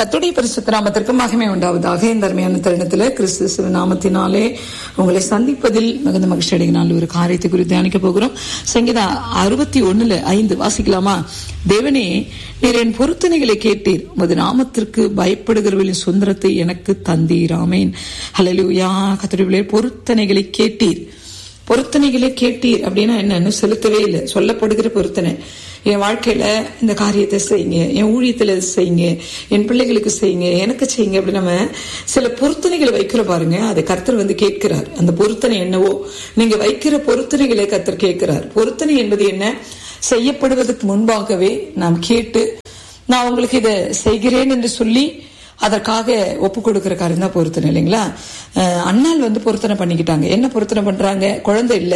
கத்துடைய பரிசுத்த நாமத்திற்கு மகிமை உண்டாவதாக இந்த அருமையான தருணத்தில் கிறிஸ்து சிவ நாமத்தினாலே உங்களை சந்திப்பதில் மிகுந்த மகிழ்ச்சி அடைகினால் ஒரு காரியத்தை குறித்து தியானிக்க போகிறோம் சங்கீதா அறுபத்தி ஒண்ணுல ஐந்து வாசிக்கலாமா தேவனே நீர் என் பொருத்தனைகளை கேட்டீர் உமது நாமத்திற்கு பயப்படுகிறவர்களின் சுந்தரத்தை எனக்கு தந்தீராமேன் ஹalleluya கத்துடைய பொருத்தனைகளை கேட்டீர் பொருத்தனைகளை கேட்டீர் அப்படின்னா என்னன்னு செலுத்தவே இல்லை சொல்லப்படுகிற பொருத்தனை என் வாழ்க்கையில இந்த காரியத்தை செய்யுங்க என் ஊழியத்துல இதை செய்யுங்க என் பிள்ளைகளுக்கு செய்யுங்க எனக்கு செய்யுங்க அப்படி நம்ம சில பொருத்தனைகளை வைக்கிற பாருங்க அதை கர்த்தர் வந்து கேட்கிறார் அந்த பொருத்தனை என்னவோ நீங்க வைக்கிற பொருத்தனைகளை கர்த்தர் கேட்கிறார் பொருத்தனை என்பது என்ன செய்யப்படுவதற்கு முன்பாகவே நாம் கேட்டு நான் உங்களுக்கு இதை செய்கிறேன் என்று சொல்லி அதற்காக ஒப்பு கொடுக்கிற காரியம் தான் பொருத்தனை இல்லைங்களா அஹ் அண்ணால் வந்து பொருத்தனை பண்ணிக்கிட்டாங்க என்ன பொருத்தனை பண்றாங்க குழந்தை இல்லை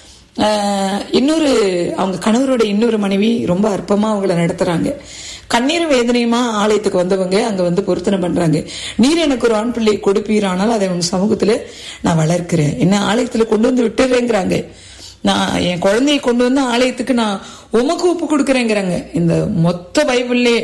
ஆஹ் இன்னொரு அவங்க கணவரோட இன்னொரு மனைவி ரொம்ப அற்பமா அவங்கள நடத்துறாங்க கண்ணீர் வேதனையுமா ஆலயத்துக்கு வந்தவங்க அங்க வந்து பொருத்தனை பண்றாங்க நீர் எனக்கு ஒரு ஆண் பிள்ளையை கொடுப்பீரானால் அதை உங்க சமூகத்துல நான் வளர்க்கிறேன் என்ன ஆலயத்துல கொண்டு வந்து விட்டுறேங்கிறாங்க நான் என் குழந்தையை கொண்டு வந்து ஆலயத்துக்கு நான் உமக்கு ஒப்பு கொடுக்குறேங்கிறாங்க இந்த மொத்த பைபிள்லே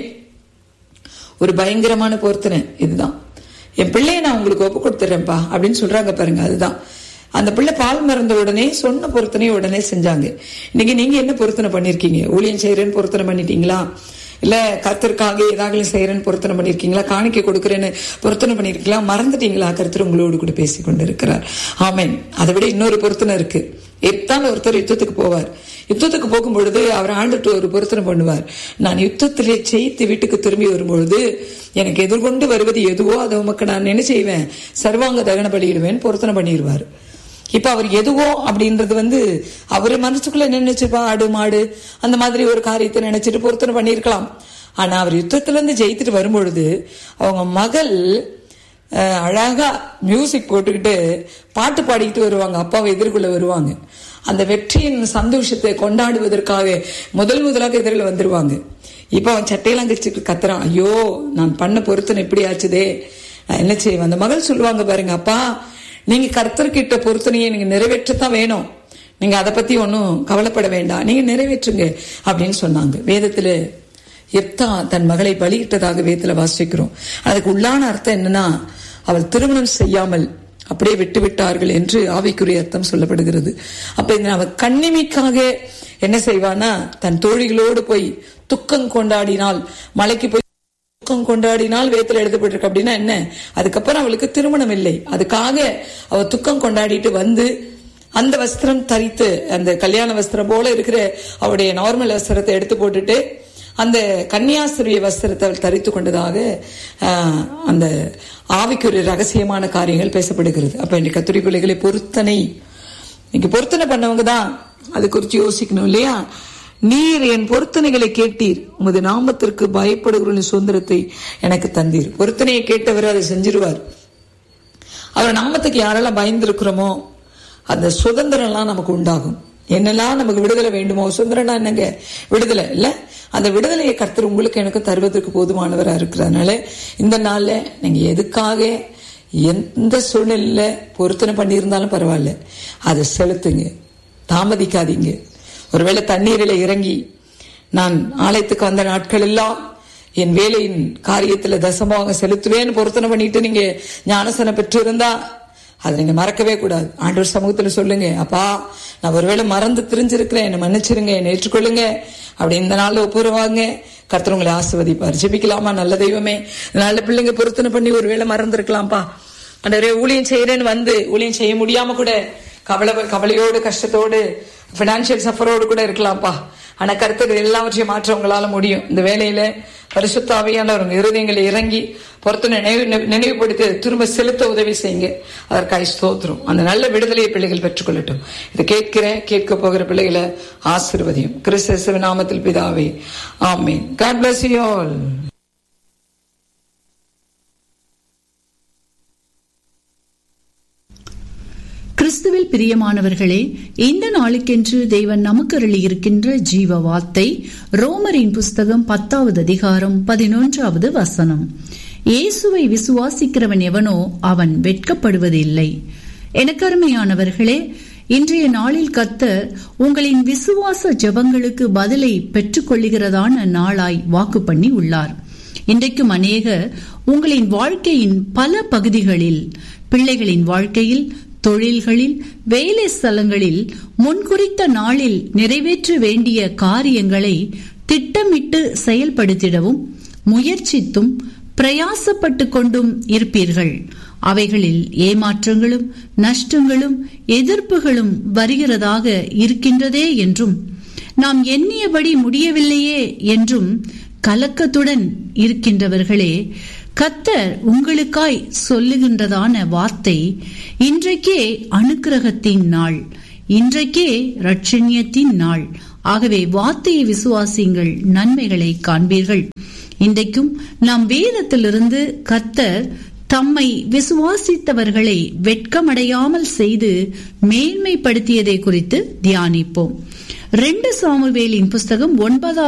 ஒரு பயங்கரமான பொருத்தனை இதுதான் என் பிள்ளைய நான் உங்களுக்கு ஒப்பு கொடுத்துறேன்ப்பா அப்படின்னு சொல்றாங்க பாருங்க அதுதான் அந்த பிள்ளை பால் மறந்த உடனே சொன்ன பொருத்தனையை உடனே செஞ்சாங்க இன்னைக்கு நீங்க என்ன பொருத்தனை பண்ணிருக்கீங்க ஊழியம் செய்யறேன்னு பொருத்தனை பண்ணிட்டீங்களா இல்ல கர்த்தருக்காக ஏதாவது செய்யறேன்னு பொருத்தனை பண்ணிருக்கீங்களா காணிக்கை கொடுக்கறேன்னு பொருத்தனை பண்ணிருக்கீங்களா மறந்துட்டீங்களா கர்த்தர் உங்களோடு கூட பேசி கொண்டு இருக்கிறார் ஆமேன் அதை விட இன்னொரு பொருத்தனை இருக்கு எத்தான் ஒருத்தர் யுத்தத்துக்கு போவார் யுத்தத்துக்கு போகும் பொழுது அவர் ஆண்டுட்டு ஒரு பொருத்தனை பண்ணுவார் நான் யுத்தத்திலே ஜெயித்து வீட்டுக்கு திரும்பி வரும்பொழுது எனக்கு எதிர்கொண்டு வருவது எதுவோ அதை உமக்கு நான் என்ன செய்வேன் சர்வாங்க தகன பலியிடுவேன் பொருத்தனை பண்ணிடுவார் இப்ப அவர் எதுவோ அப்படின்றது வந்து அவர் மனசுக்குள்ள என்ன நினைச்சிருப்பா ஆடு மாடு அந்த மாதிரி ஒரு காரியத்தை நினைச்சிட்டு பொருத்தனை பண்ணியிருக்கலாம் ஆனா அவர் யுத்தத்துல இருந்து ஜெயித்துட்டு வரும்பொழுது அவங்க மகள் அஹ், அழகா மியூசிக் போட்டுக்கிட்டு பாட்டு பாடிக்கிட்டு வருவாங்க அப்பாவை எதிர்கொள்ள வருவாங்க அந்த வெற்றியின் சந்தோஷத்தை கொண்டாடுவதற்காக முதல் முதலாக எதிரில் வந்துருவாங்க இப்ப அவன் சட்டையெல்லாம் கச்சிட்டு கத்துறான் ஐயோ நான் பண்ண பொருத்தனை இப்படி ஆச்சுதே நான் என்ன செய்வேன் அந்த மகள் சொல்லுவாங்க பாருங்க அப்பா நீங்க கர்த்தர்கிட்ட பொருத்தனையை நீங்க நிறைவேற்றத்தான் வேணும் நீங்க அதை பத்தி ஒன்றும் கவலைப்பட வேண்டாம் நீங்க நிறைவேற்றுங்க அப்படின்னு சொன்னாங்க வேதத்துல எப்தா தன் மகளை பலியிட்டதாக வேதத்துல வாசிக்கிறோம் அதுக்கு உள்ளான அர்த்தம் என்னன்னா அவள் திருமணம் செய்யாமல் அப்படியே விட்டு விட்டார்கள் என்று ஆவிக்குரிய அர்த்தம் சொல்லப்படுகிறது அப்ப இந்த அவ கண்ணிமைக்காக என்ன செய்வானா தன் தோழிகளோடு போய் துக்கம் கொண்டாடினால் மலைக்கு போய் துக்கம் கொண்டாடினால் வேத்துல எழுதப்பட்டிருக்கு அப்படின்னா என்ன அதுக்கப்புறம் அவளுக்கு திருமணம் இல்லை அதுக்காக அவ துக்கம் கொண்டாடிட்டு வந்து அந்த வஸ்திரம் தரித்து அந்த கல்யாண வஸ்திரம் போல இருக்கிற அவருடைய நார்மல் வஸ்திரத்தை எடுத்து போட்டுட்டு அந்த கன்னியாஸ்திரிய வஸ்திரத்தை அவள் தரித்து கொண்டதாக ஆஹ், அந்த ஆவிக்குரிய ரகசியமான காரியங்கள் பேசப்படுகிறது அப்ப இன்னைக்கு கத்துரி பிள்ளைகளை பொருத்தனை இன்னைக்கு பொருத்தனை பண்ணவங்க தான் அது குறித்து யோசிக்கணும் இல்லையா நீர் என் பொருத்தனைகளை கேட்டீர் உமது நாமத்திற்கு பயப்படுகிறவர்களின் சுதந்திரத்தை எனக்கு தந்தீர் பொருத்தனையை கேட்டவர் அதை செஞ்சிருவார் அவர் நாமத்துக்கு யாரெல்லாம் பயந்துருக்கிறோமோ அந்த சுதந்திரம்லாம் நமக்கு உண்டாகும் என்னெல்லாம் நமக்கு விடுதலை வேண்டுமோ சுதந்திரம்னா என்னங்க விடுதலை இல்ல அந்த விடுதலையை கர்த்தர் உங்களுக்கு எனக்கு தருவதற்கு போதுமானவரா இருக்கிறதுனால இந்த நாள்ல நீங்க எதுக்காக எந்த சூழ்நிலையில பொருத்தனை பண்ணியிருந்தாலும் பரவாயில்ல அதை செலுத்துங்க தாமதிக்காதீங்க ஒருவேளை தண்ணீரில் இறங்கி நான் ஆலயத்துக்கு வந்த நாட்கள் எல்லாம் என் வேலையின் காரியத்துல தசமாக செலுத்துவேன்னு பொருத்தனை பண்ணிட்டு நீங்க ஞானசனம் பெற்றிருந்தா அதை நீங்க மறக்கவே கூடாது ஆண்டவர் சமூகத்துல சொல்லுங்க அப்பா நான் ஒருவேளை மறந்து தெரிஞ்சிருக்கிறேன் என்னை மன்னிச்சிருங்க என்னை ஏற்றுக்கொள்ளுங்க அப்படி இந்த நாள்ல ஒப்புருவாங்க கர்த்தர் உங்களை ஆசிர்வதிப்பார் ஜெபிக்கலாமா நல்ல தெய்வமே நல்ல பிள்ளைங்க பொருத்தனை பண்ணி ஒருவேளை மறந்துருக்கலாம்ப்பா ஆண்டவரே ஊழியம் செய்யறேன்னு வந்து ஊழியம் செய்ய முடியாம கூட கவலை கவலையோடு கஷ்டத்தோடு பினான்சியல் சஃபரோடு கூட இருக்கலாம்ப்பா ஆனா கருத்து எல்லாவற்றையும் மாற்ற உங்களால முடியும் இந்த வேலையில பரிசுத்த ஆவியானவர் இருதயங்களை இறங்கி பொறுத்து நினைவு நினைவுபடுத்தி திரும்ப செலுத்த உதவி செய்யுங்க அதற்காக ஸ்தோத்திரம் அந்த நல்ல விடுதலையை பிள்ளைகள் பெற்றுக்கொள்ளட்டும் இதை கேட்கிற கேட்க போகிற பிள்ளைகளை ஆசிர்வதியும் கிறிஸ்தவ நாமத்தில் பிதாவே ஆமீன் காட் பிளஸ் யூ ஆல் கிறிஸ்துவில் பிரியமானவர்களே இந்த நாளுக்கென்று தேவன் நமக்கு அருளியிருக்கின்ற ஜீவ வார்த்தை ரோமரின் புஸ்தகம் பத்தாவது அதிகாரம் பதினொன்றாவது வசனம் இயேசுவை விசுவாசிக்கிறவன் எவனோ அவன் வெட்கப்படுவதில்லை எனக்கருமையானவர்களே இன்றைய நாளில் கத்தர் உங்களின் விசுவாச ஜெபங்களுக்கு பதிலை பெற்றுக்கொள்ளுகிறதான நாளாய் வாக்கு பண்ணி உள்ளார் இன்றைக்கும் அநேகர் உங்களின் வாழ்க்கையின் பல பகுதிகளில் பிள்ளைகளின் வாழ்க்கையில் தொழில்களில் வேலை ஸ்தலங்களில் முன்குறித்த நாளில் நிறைவேற்ற வேண்டிய காரியங்களை திட்டமிட்டு செயல்படுத்திடவும் முயற்சித்தும் பிரயாசப்பட்டு கொண்டும் இருப்பீர்கள் அவைகளில் ஏமாற்றங்களும் நஷ்டங்களும் எதிர்ப்புகளும் வருகிறதாக இருக்கின்றதே என்றும் நாம் எண்ணியபடி முடியவில்லையே என்றும் கலக்கத்துடன் இருக்கின்றவர்களே கத்தர் உங்களுக்காய் சொல்லுகின்றதான வார்த்தை இன்றைக்கே அனுக்கிரகத்தின் நாள் இன்றைக்கே ரட்சண்யத்தின் நாள் ஆகவே வார்த்தையை விசுவாசிங்கள் நன்மைகளை காண்பீர்கள் இன்றைக்கும் நாம் வேதத்திலிருந்து கத்தர் தம்மை விசுவாசித்தவர்களை வெட்கமடையாமல் செய்து மேன்மைப்படுத்தியதை குறித்து தியானிப்போம் ரெண்டு சாமுவேலின் புஸ்தகம் ஒன்பதாம்